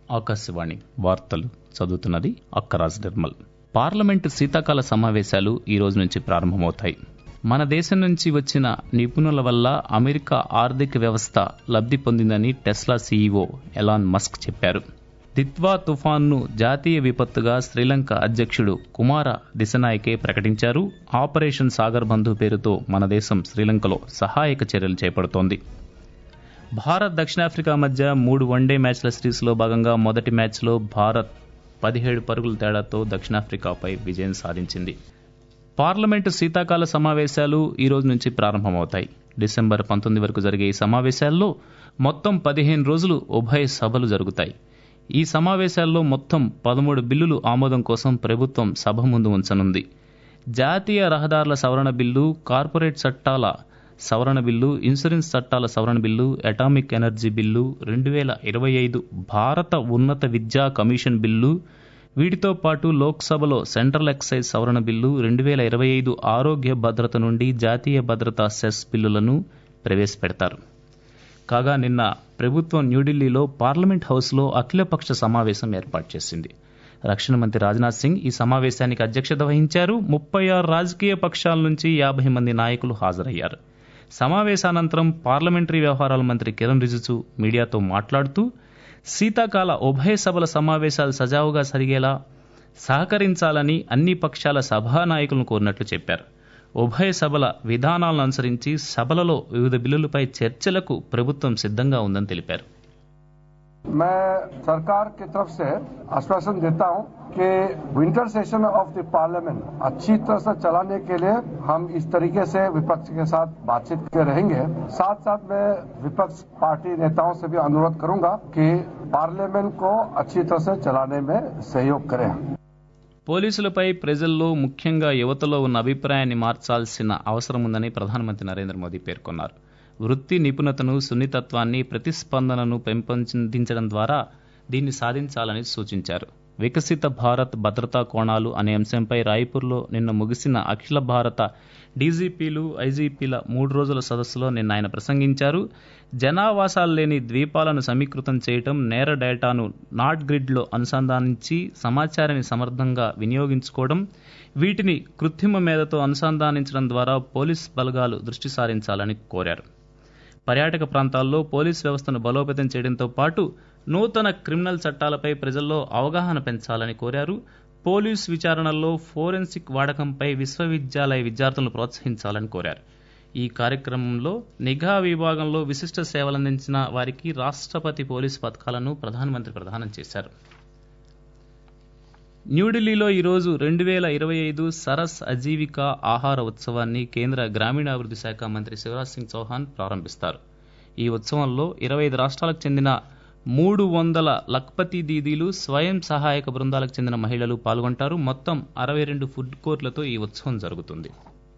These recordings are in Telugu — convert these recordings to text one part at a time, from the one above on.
ఆకాశవాణి వార్తలు చదువుతున్నది అక్కరాజ్ నిర్మల్ పార్లమెంటు శీతాకాల సమావేశాలు ఈ రోజు నుంచి ప్రారంభమవుతాయి మన దేశం నుంచి వచ్చిన నిపుణుల వల్ల అమెరికా ఆర్థిక వ్యవస్థ లబ్ధి పొందిందని టెస్లా సీఈఓ ఎలాన్ మస్క్ చెప్పారు దిత్వా తుఫాన్ను జాతీయ విపత్తుగా శ్రీలంక అధ్యక్షుడు కుమార దిశనాయకే ప్రకటించారు ఆపరేషన్ సాగర్ బంధు పేరుతో మన దేశం శ్రీలంకలో సహాయక చర్యలు చేపడుతోంది భారత్ దక్షిణాఫ్రికా మధ్య మూడు వన్డే మ్యాచ్ల సిరీస్లో భాగంగా మొదటి మ్యాచ్లో భారత్ పదిహేడు పరుగుల తేడాతో దక్షిణాఫ్రికాపై విజయం సాధించింది పార్లమెంటు శీతాకాల సమావేశాలు ఈ రోజు నుంచి ప్రారంభమవుతాయి డిసెంబర్ పంతొమ్మిది వరకు జరిగే ఈ సమావేశాల్లో మొత్తం పదిహేను రోజులు ఉభయ సభలు జరుగుతాయి ఈ సమావేశాల్లో మొత్తం పదమూడు బిల్లులు ఆమోదం కోసం ప్రభుత్వం సభ ముందు ఉంచనుంది జాతీయ రహదారుల సవరణ బిల్లు కార్పొరేట్ చట్టాల సవరణ బిల్లు ఇన్సూరెన్స్ చట్టాల సవరణ బిల్లు అటామిక్ ఎనర్జీ బిల్లు రెండు వేల ఇరవై ఐదు భారత ఉన్నత విద్యా కమిషన్ బిల్లు వీటితో పాటు లోక్సభలో సెంట్రల్ ఎక్సైజ్ సవరణ బిల్లు రెండు వేల ఇరవై ఐదు ఆరోగ్య భద్రత నుండి జాతీయ భద్రతా సెస్ బిల్లులను ప్రవేశపెడతారు కాగా నిన్న ప్రభుత్వం న్యూఢిల్లీలో పార్లమెంట్ హౌస్లో అఖిలపక్ష సమావేశం ఏర్పాటు చేసింది రక్షణ మంత్రి రాజ్నాథ్ సింగ్ ఈ సమావేశానికి అధ్యక్షత వహించారు ముప్పై ఆరు రాజకీయ పక్షాల నుంచి యాభై మంది నాయకులు హాజరయ్యారు సమావేశానంతరం పార్లమెంటరీ వ్యవహారాల మంత్రి కిరణ్ రిజిజు మీడియాతో మాట్లాడుతూ శీతాకాల ఉభయ సభల సమావేశాలు సజావుగా జరిగేలా సహకరించాలని అన్ని పక్షాల సభా నాయకులను కోరినట్లు చెప్పారు ఉభయ సభల విధానాలను అనుసరించి సభలలో వివిధ బిల్లులపై చర్చలకు ప్రభుత్వం సిద్ధంగా ఉందని తెలిపారు मैं सरकार की तरफ से आश्वासन देता हूं कि winter session of the parliament अच्छी तरह से चलाने के लिए हम इस तरीके से विपक्ष के साथ बातचीत के रहेंगे साथ साथ मैं विपक्ष पार्टी नेताओं से भी अनुरोध करूंगा कि पार्लियामेंट को अच्छी तरह से चलाने में सहयोग करें పోలీసులపై ప్రజల్లో ముఖ్యంగా యువతలో ఉన్న అభిప్రాయాన్ని మార్చాల్సిన అవసరం ఉందని ప్రధానమంత్రి నరేంద్ర మోదీ పేర్కొన్నారు వృత్తి నిపుణతను సున్నితత్వాన్ని ప్రతిస్పందనను పెంపొందించడం ద్వారా దీన్ని సాధించాలని సూచించారు వికసిత భారత్ భద్రతా కోణాలు అనే అంశంపై రాయ్పూర్లో నిన్న ముగిసిన అఖిల భారత డీజీపీలు ఐజీపీల మూడు రోజుల సదస్సులో నిన్న ఆయన ప్రసంగించారు జనావాసాలు లేని ద్వీపాలను సమీకృతం చేయటం నేర డేటాను నాట్ గ్రిడ్లో అనుసంధానించి సమాచారాన్ని సమర్థంగా వినియోగించుకోవడం వీటిని కృత్రిమ మేధతో అనుసంధానించడం ద్వారా పోలీస్ బలగాలు దృష్టి సారించాలని కోరారు పర్యాటక ప్రాంతాల్లో పోలీస్ వ్యవస్థను బలోపేతం చేయడంతో పాటు నూతన క్రిమినల్ చట్టాలపై ప్రజల్లో అవగాహన పెంచాలని కోరారు పోలీస్ విచారణల్లో ఫోరెన్సిక్ వాడకంపై విశ్వవిద్యాలయ విద్యార్థులను ప్రోత్సహించాలని కోరారు ఈ కార్యక్రమంలో నిఘా విభాగంలో విశిష్ట సేవలందించిన వారికి రాష్ట్రపతి పోలీస్ పథకాలను ప్రధానమంత్రి ప్రదానం చేశారు న్యూఢిల్లీలో ఈరోజు రెండు వేల ఇరవై ఐదు సరస్ అజీవిక ఆహార ఉత్సవాన్ని కేంద్ర గ్రామీణాభివృద్ధి శాఖ మంత్రి శివరాజ్ సింగ్ చౌహాన్ ప్రారంభిస్తారు ఈ ఉత్సవంలో ఇరవై ఐదు రాష్ట్రాలకు చెందిన మూడు వందల లక్పతి దీదీలు స్వయం సహాయక బృందాలకు చెందిన మహిళలు పాల్గొంటారు మొత్తం అరవై రెండు ఫుడ్ కోర్టులతో ఈ ఉత్సవం జరుగుతుంది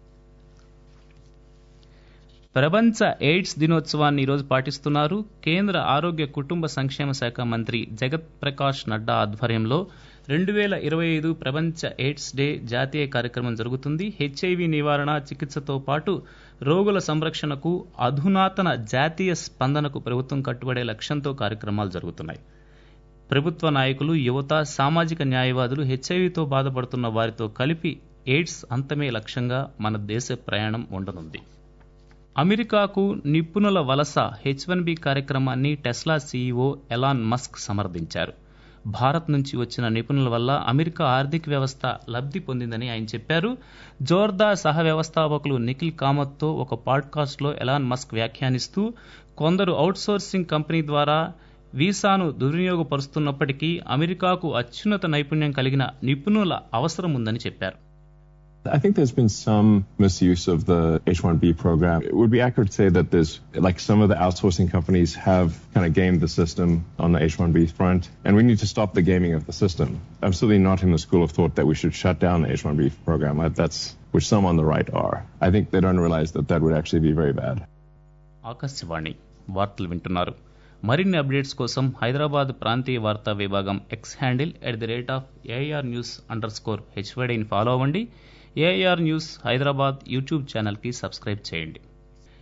ప్రపంచ ఎయిడ్స్ దినోత్సవాన్ని ఈరోజు పాటిస్తున్నారు కేంద్ర ఆరోగ్య కుటుంబ సంక్షేమ శాఖ మంత్రి జగత్ ప్రకాష్ నడ్డా ఆధ్వర్యంలో రెండు వేల ఇరవై ఐదు ప్రపంచ ఎయిడ్స్ డే జాతీయ కార్యక్రమం జరుగుతుంది హెచ్ఐవి నివారణ చికిత్సతో పాటు రోగుల సంరక్షణకు అధునాతన జాతీయ స్పందనకు ప్రభుత్వం కట్టుబడే లక్ష్యంతో కార్యక్రమాలు జరుగుతున్నాయి ప్రభుత్వ నాయకులు యువత సామాజిక న్యాయవాదులు హెచ్ఐవితో బాధపడుతున్న వారితో కలిపి ఎయిడ్స్ అంతమే లక్ష్యంగా మన దేశ ప్రయాణం ఉండనుంది అమెరికాకు నిపుణుల వలస హెచ్ వన్ బి కార్యక్రమాన్ని టెస్లా సీఈఓ ఎలాన్ మస్క్ సమర్థించారు భారత్ నుంచి వచ్చిన నిపుణుల వల్ల అమెరికా ఆర్థిక వ్యవస్థ లబ్ధి పొందిందని ఆయన చెప్పారు జోర్దా సహ వ్యవస్థాపకులు నిఖిల్ కామత్తో ఒక పాడ్కాస్ట్లో ఎలాన్ మస్క్ వ్యాఖ్యానిస్తూ కొందరు అవుట్సోర్సింగ్ కంపెనీ ద్వారా వీసాను దుర్వినియోగపరుస్తున్నప్పటికీ అమెరికాకు అత్యున్నత నైపుణ్యం కలిగిన నిపుణుల అవసరం ఉందని చెప్పారు I think there's been some misuse of the H-1B program. It would be accurate to say that there's, like some of the outsourcing companies have kind of gamed the system on the H-1B front, and we need to stop the gaming of the system. I'm certainly not in the school of thought that we should shut down the H-1B program. That's which some on the right are. I think they don't realize that that would actually be very bad. Akashvani వార్తలు వింటున్నారు మరిన్ని అప్డేట్స్ కోసం హైదరాబాద్ ప్రాంతీయ వార్తా విభాగం X handle at the rate of A R news underscore హెచ్వైడీని ఫాలో అవ్వండి ఏఆర్ న్యూస్ హైదరాబాద్ యూట్యూబ్ ఛానల్కి సబ్స్క్రైబ్ చేయండి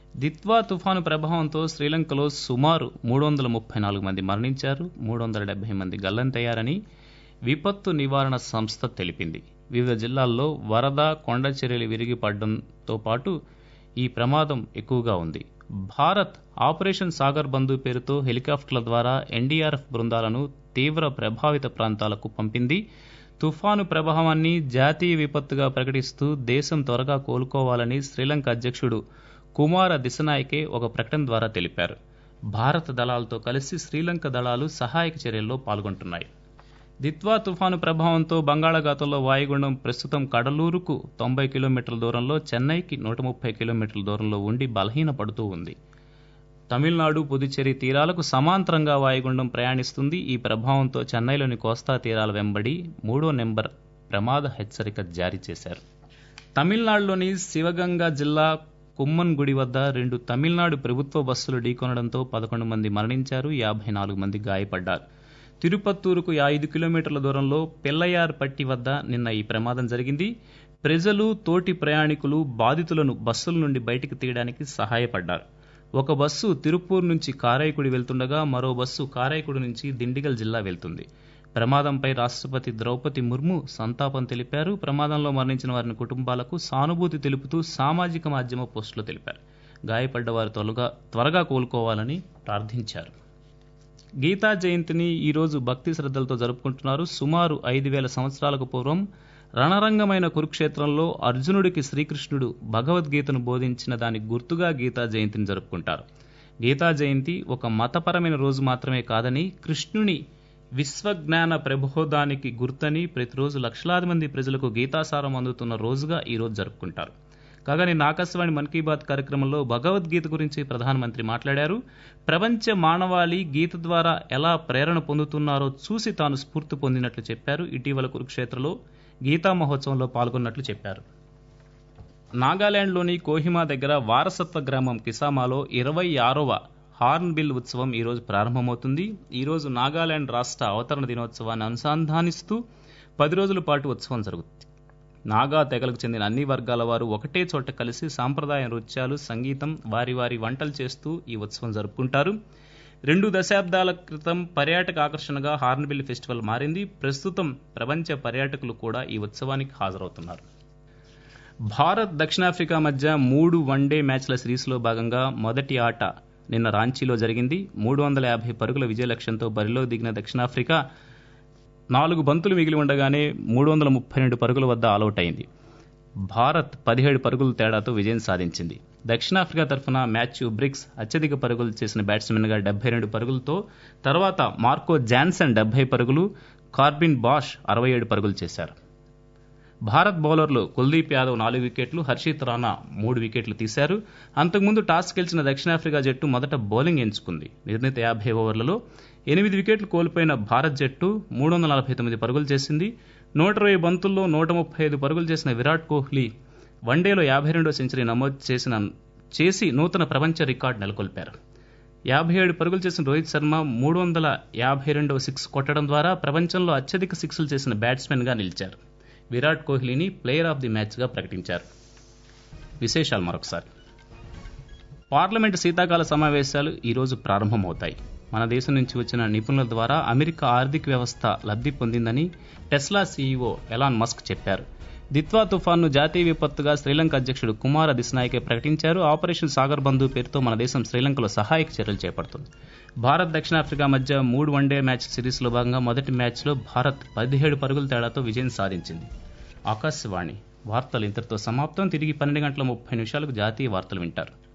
దిత్వా తుఫాను ప్రభావంతో శ్రీలంకలో సుమారు మూడు వందల ముప్పై నాలుగు మంది మరణించారు మూడు వందల డెబ్బై మంది గల్లంతయ్యారని విపత్తు నివారణ సంస్థ తెలిపింది వివిధ జిల్లాల్లో వరద కొండ చర్యలు విరిగిపడడంతో పాటు ఈ ప్రమాదం ఎక్కువగా ఉంది భారత్ ఆపరేషన్ సాగర్ బంధు పేరుతో హెలికాప్టర్ల ద్వారా ఎన్డీఆర్ఎఫ్ బృందాలను తీవ్ర ప్రభావిత ప్రాంతాలకు పంపింది తుఫాను ప్రభావాన్ని జాతీయ విపత్తుగా ప్రకటిస్తూ దేశం త్వరగా కోలుకోవాలని శ్రీలంక అధ్యక్షుడు కుమార దిశనాయకే ఒక ప్రకటన ద్వారా తెలిపారు భారత దళాలతో కలిసి శ్రీలంక దళాలు సహాయక చర్యల్లో పాల్గొంటున్నాయి దిత్వా తుఫాను ప్రభావంతో బంగాళాఖాతంలో వాయుగుండం ప్రస్తుతం కడలూరుకు తొంభై కిలోమీటర్ల దూరంలో చెన్నైకి నూట ముప్పై కిలోమీటర్ల దూరంలో ఉండి బలహీనపడుతూ ఉంది తమిళనాడు పుదుచ్చేరి తీరాలకు సమాంతరంగా వాయుగుండం ప్రయాణిస్తుంది ఈ ప్రభావంతో చెన్నైలోని కోస్తా తీరాల వెంబడి మూడో నెంబర్ ప్రమాద హెచ్చరిక జారీ చేశారు తమిళనాడులోని శివగంగా జిల్లా కుమ్మన్ గుడి వద్ద రెండు తమిళనాడు ప్రభుత్వ బస్సులు ఢీకొనడంతో పదకొండు మంది మరణించారు యాభై నాలుగు మంది గాయపడ్డారు తిరుపత్తూరుకు ఐదు కిలోమీటర్ల దూరంలో పిల్లయార్ పట్టి వద్ద నిన్న ఈ ప్రమాదం జరిగింది ప్రజలు తోటి ప్రయాణికులు బాధితులను బస్సుల నుండి బయటికి తీయడానికి సహాయపడ్డారు ఒక బస్సు తిరుపూర్ నుంచి కారైకుడి వెళ్తుండగా మరో బస్సు కారైకుడి నుంచి దిండిగల్ జిల్లా వెళ్తుంది ప్రమాదంపై రాష్ట్రపతి ద్రౌపది ముర్ము సంతాపం తెలిపారు ప్రమాదంలో మరణించిన వారిని కుటుంబాలకు సానుభూతి తెలుపుతూ సామాజిక మాధ్యమ పోస్టులో తెలిపారు గాయపడ్డ వారు త్వరగా త్వరగా కోలుకోవాలని ప్రార్థించారు గీతా జయంతిని ఈరోజు భక్తి శ్రద్ధలతో జరుపుకుంటున్నారు సుమారు ఐదు వేల సంవత్సరాలకు పూర్వం రణరంగమైన కురుక్షేత్రంలో అర్జునుడికి శ్రీకృష్ణుడు భగవద్గీతను బోధించిన దానికి గుర్తుగా గీతా జయంతిని జరుపుకుంటారు గీతా జయంతి ఒక మతపరమైన రోజు మాత్రమే కాదని కృష్ణుని విశ్వజ్ఞాన ప్రబోధానికి గుర్తని ప్రతిరోజు లక్షలాది మంది ప్రజలకు గీతాసారం అందుతున్న రోజుగా ఈ రోజు జరుపుకుంటారు కాగా నిన్న ఆకాశవాణి మన్ కీ బాత్ కార్యక్రమంలో భగవద్గీత గురించి ప్రధానమంత్రి మాట్లాడారు ప్రపంచ మానవాళి గీత ద్వారా ఎలా ప్రేరణ పొందుతున్నారో చూసి తాను స్ఫూర్తి పొందినట్లు చెప్పారు ఇటీవల కురుక్షేత్రలో గీతా మహోత్సవంలో పాల్గొన్నట్లు చెప్పారు నాగాలాండ్లోని కోహిమా దగ్గర వారసత్వ గ్రామం కిసామాలో ఇరవై ఆరవ హార్న్ బిల్ ఉత్సవం ఈరోజు ప్రారంభమవుతుంది ఈరోజు నాగాలాండ్ రాష్ట్ర అవతరణ దినోత్సవాన్ని అనుసంధానిస్తూ పది రోజుల పాటు ఉత్సవం జరుగుతుంది నాగా తెగలకు చెందిన అన్ని వర్గాల వారు ఒకటే చోట కలిసి సాంప్రదాయ నృత్యాలు సంగీతం వారి వారి వంటలు చేస్తూ ఈ ఉత్సవం జరుపుకుంటారు రెండు దశాబ్దాల క్రితం పర్యాటక ఆకర్షణగా హార్న్బిల్ ఫెస్టివల్ మారింది ప్రస్తుతం ప్రపంచ పర్యాటకులు కూడా ఈ ఉత్సవానికి హాజరవుతున్నారు భారత్ దక్షిణాఫ్రికా మధ్య మూడు వన్డే మ్యాచ్ల సిరీస్లో భాగంగా మొదటి ఆట నిన్న రాంచీలో జరిగింది మూడు వందల యాభై పరుగుల విజయ లక్ష్యంతో బరిలో దిగిన దక్షిణాఫ్రికా నాలుగు బంతులు మిగిలి ఉండగానే మూడు వందల ముప్పై రెండు పరుగుల వద్ద ఆలౌట్ అయింది భారత్ పదిహేడు పరుగుల తేడాతో విజయం సాధించింది దక్షిణాఫ్రికా తరఫున మ్యాథ్యూ బ్రిక్స్ అత్యధిక పరుగులు చేసిన బ్యాట్స్మెన్గా డెబ్బై రెండు పరుగులతో తర్వాత మార్కో జాన్సన్ డెబ్బై పరుగులు కార్బిన్ బాష్ అరవై ఏడు పరుగులు చేశారు భారత్ బౌలర్లు కుల్దీప్ యాదవ్ నాలుగు వికెట్లు హర్షిత్ రాణా మూడు వికెట్లు తీశారు అంతకుముందు టాస్ గెలిచిన దక్షిణాఫ్రికా జట్టు మొదట బౌలింగ్ ఎంచుకుంది నిర్ణీత యాభై ఓవర్లలో ఎనిమిది వికెట్లు కోల్పోయిన భారత్ జట్టు మూడు వందల నలభై తొమ్మిది పరుగులు చేసింది నూట ఇరవై బంతుల్లో నూట ముప్పై ఐదు పరుగులు చేసిన విరాట్ కోహ్లీ వన్డేలో యాభై రెండో సెంచరీ నమోదు చేసిన చేసి నూతన ప్రపంచ రికార్డు నెలకొల్పారు యాభై ఏడు పరుగులు చేసిన రోహిత్ శర్మ మూడు వందల యాభై రెండవ సిక్స్ కొట్టడం ద్వారా ప్రపంచంలో అత్యధిక సిక్స్లు చేసిన బ్యాట్స్మెన్గా నిలిచారు విరాట్ కోహ్లీని ప్లేయర్ ఆఫ్ ది మ్యాచ్గా ప్రకటించారు విశేషాలు మరొకసారి పార్లమెంటు శీతాకాల సమావేశాలు ఈరోజు ప్రారంభమవుతాయి మన దేశం నుంచి వచ్చిన నిపుణుల ద్వారా అమెరికా ఆర్థిక వ్యవస్థ లబ్ధి పొందిందని టెస్లా సీఈఓ ఎలాన్ మస్క్ చెప్పారు దిత్వా తుఫాన్ను జాతీయ విపత్తుగా శ్రీలంక అధ్యక్షుడు కుమార దిశనాయకే ప్రకటించారు ఆపరేషన్ సాగర్ బంధు పేరుతో మన దేశం శ్రీలంకలో సహాయక చర్యలు చేపడుతుంది భారత్ దక్షిణాఫ్రికా మధ్య మూడు వన్డే మ్యాచ్ సిరీస్లో భాగంగా మొదటి మ్యాచ్లో భారత్ పదిహేడు పరుగుల తేడాతో విజయం సాధించింది ఆకాశవాణి వార్తలు ఇంతటితో సమాప్తం తిరిగి పన్నెండు గంటల ముప్పై నిమిషాలకు జాతీయ వార్తలు వింటారు